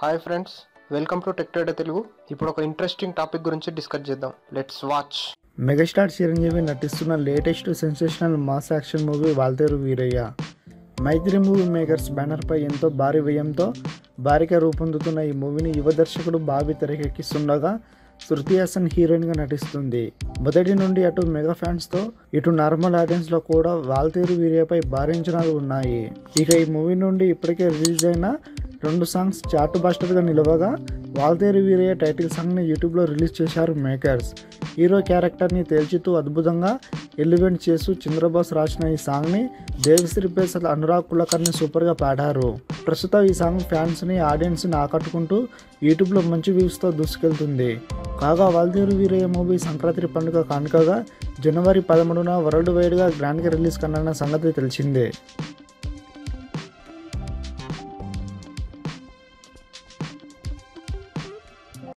hi friends welcome to tech trader Telugu ఇప్పుడు ఒక interesting topic గురించి డిస్కస్ చేద్దాం లెట్స్ వాచ్ మెగాస్టార్ చిరంజీవి నటిస్తున్న latest sensational mass action movie Waltair Veerayya Mythri movie makers బ్యానర్పై ఎంతో భారీ వ్యయంతో భారీగా రూపొందుతున్న ఈ మూవీని యువ దర్శకుడు బాబీ తెరకెక్కిస్తుండగా శృతి హాసన్ హీరోయిన్గా నటిస్తుంది మొదటి నుండి అటు మెగా ఫ్యాన్స్తో ఇటు నార్మల్ ఆడియన్స్లో కూడా వాల్తేరు వీరయ్యపై భారీ అంచనాలు ఉన్నాయి ఇక ఈ మూవీ నుండి ఇప్పటికే రిలీజ్ అయిన రెండు సాంగ్స్ చాటు బాస్టర్గా నిలవగా వాల్తేరు వీరయ్య టైటిల్ సాంగ్ని యూట్యూబ్లో రిలీజ్ చేశారు మేకర్స్ హీరో క్యారెక్టర్ని తేల్చుతూ అద్భుతంగా ఎలివెంట్ చేస్తూ చంద్రబోస్ రాసిన ఈ సాంగ్ని దేవిశ్రీ పేసల్ అనురాగ్ కులకర్ని సూపర్గా పాడారు ప్రస్తుతం ఈ సాంగ్ ఫ్యాన్స్ని ఆడియన్స్ని ఆకట్టుకుంటూ యూట్యూబ్లో మంచి వ్యూస్తో దూసుకెళ్తుంది కాగా వాల్తేరు వీరయ్య మూవీ సంక్రాంతి పండుగ కానుకగా జనవరి పదమూడున వరల్డ్ వైడ్గా గ్రాండ్గా రిలీజ్ కన్న సంగతి తెలిసిందే